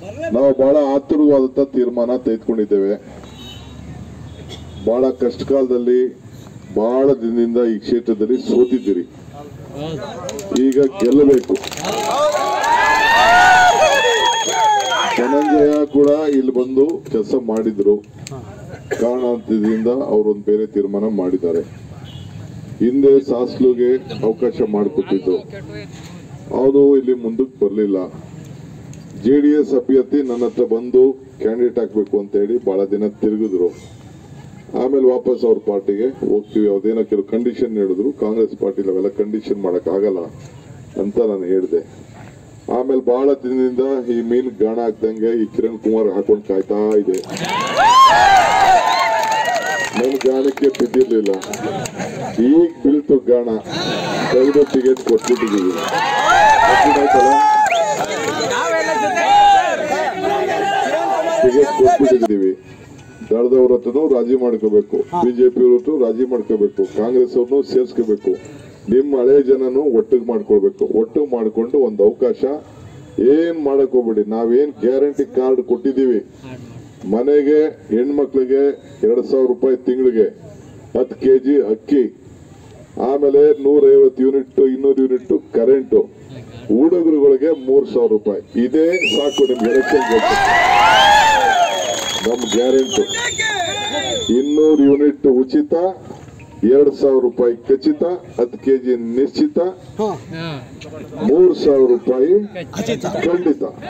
ನಾವು ಬಹಳ ಆತುರವಾದಂತ ತೀರ್ಮಾನ ತೆಗೆದುಕೊಂಡಿದ್ದೇವೆ ಬಹಳ ಕಷ್ಟ ಕಾಲದಲ್ಲಿ ಬಹಳ ದಿನದಿಂದ ಈ ಕ್ಷೇತ್ರದಲ್ಲಿ ಸೋತಿದ್ದೀರಿ ಈಗ ಗೆಲ್ಲಬೇಕು ಧನಂಜಯ ಕೂಡ ಇಲ್ಲಿ ಬಂದು ಕೆಲಸ ಮಾಡಿದ್ರು ಕಾರಣಾಂತರದಿಂದ ಅವರೊಂದು ಬೇರೆ ತೀರ್ಮಾನ ಮಾಡಿದ್ದಾರೆ ಹಿಂದೆ ಸಾಸ್ಲುಗೆ ಅವಕಾಶ ಮಾಡಿಕೊಟ್ಟಿದ್ದು ಅವರು ಇಲ್ಲಿ ಮುಂದಕ್ಕೆ ಬರಲಿಲ್ಲ ಜೆ ಡಿ ಎಸ್ ಅಭ್ಯರ್ಥಿ ನನ್ನ ಹತ್ರ ಬಂದು ಕ್ಯಾಂಡಿಡೇಟ್ ಹಾಕ್ಬೇಕು ಅಂತ ಹೇಳಿ ಬಹಳ ದಿನ ತಿರುಗಿದ್ರು ಆಮೇಲೆ ವಾಪಸ್ ಅವ್ರ ಪಾರ್ಟಿಗೆ ಹೋಗ್ತೀವಿ ಅದೇನೋ ಕೆಲವು ಕಂಡೀಷನ್ ಹೇಳಿದ್ರು ಕಾಂಗ್ರೆಸ್ ಪಾರ್ಟಿಲಿ ಅವೆಲ್ಲ ಕಂಡೀಷನ್ ಮಾಡಕ್ ಆಗಲ್ಲ ಅಂತ ನಾನು ಹೇಳಿದೆ ಆಮೇಲೆ ಬಹಳ ದಿನದಿಂದ ಈ ಮೀನ್ ಗಾಣ ಹಾಕ್ದಂಗೆ ಈ ಕಿರಣ್ ಕುಮಾರ್ ಹಾಕೊಂಡು ಕಾಯ್ತಾ ಇದೆ ನನ್ ಗಾಣಕ್ಕೆ ಬಿದ್ದಿರ್ಲಿಲ್ಲ ಈಗ ಬೀಳ್ತು ಗಾಣ ತೆಗೆದು ಟಿಕೆಟ್ ಕೊಟ್ಬಿಟ್ಟಿದ್ದೀವಿ ಗೊತ್ತಾಯ್ತಲ್ಲ? ಟಿಕೆಟ್ ಕೊಟ್ಬಿಟ್ಟಿದ್ದೀವಿ ದಳದವ್ರ ಹತ್ರನೂ ರಾಜಿ ಮಾಡ್ಕೋಬೇಕು ಬಿಜೆಪಿ ಅವ್ರ ಹತ್ರ ರಾಜಿ ಮಾಡ್ಕೋಬೇಕು ಕಾಂಗ್ರೆಸ್ ಅವ್ರನ್ನೂ ಸೇರ್ಸ್ಕೋಬೇಕು ನಿಮ್ಮ ಹಳೆ ಜನನು ಒಟ್ಟಿಗೆ ಮಾಡ್ಕೊಳ್ಬೇಕು ಒಟ್ಟಿಗೆ ಮಾಡ್ಕೊಂಡು ಒಂದು ಅವಕಾಶ ಏನ್ ಮಾಡಕ್ ಹೋಗ್ಬೇಡಿ ನಾವೇನ್ ಗ್ಯಾರಂಟಿ ಕಾರ್ಡ್ ಕೊಟ್ಟಿದೀವಿ ಮನೆಗೆ ಹೆಣ್ಮಕ್ಳಿಗೆ ಎರಡ್ ಸಾವಿರ ರೂಪಾಯಿ ತಿಂಗಳಿಗೆ ಹತ್ತು ಕೆಜಿ ಅಕ್ಕಿ ಆಮೇಲೆ ನೂರೈವತ್ತು ಯೂನಿಟ್ ಇನ್ನೂರು ಯೂನಿಟ್ ಕರೆಂಟು ಹುಡುಗರುಗಳಿಗೆ ಮೂರ್ ಸಾವಿರ ರೂಪಾಯಿ ಇದೇ ಸಾಕು ನಿಮ್ಗೆ ಎಲೆಕ್ಷನ್ ನಮ್ ಗ್ಯಾರಂಟಿ ಇನ್ನೂರು ಯೂನಿಟ್ ಉಚಿತ ಎರಡ್ ಸಾವಿರ ರೂಪಾಯಿ ಖಚಿತ ಹತ್ತು ಕೆಜಿ ನಿಶ್ಚಿತ ಮೂರ್ ಸಾವಿರ ರೂಪಾಯಿ ಖಂಡಿತ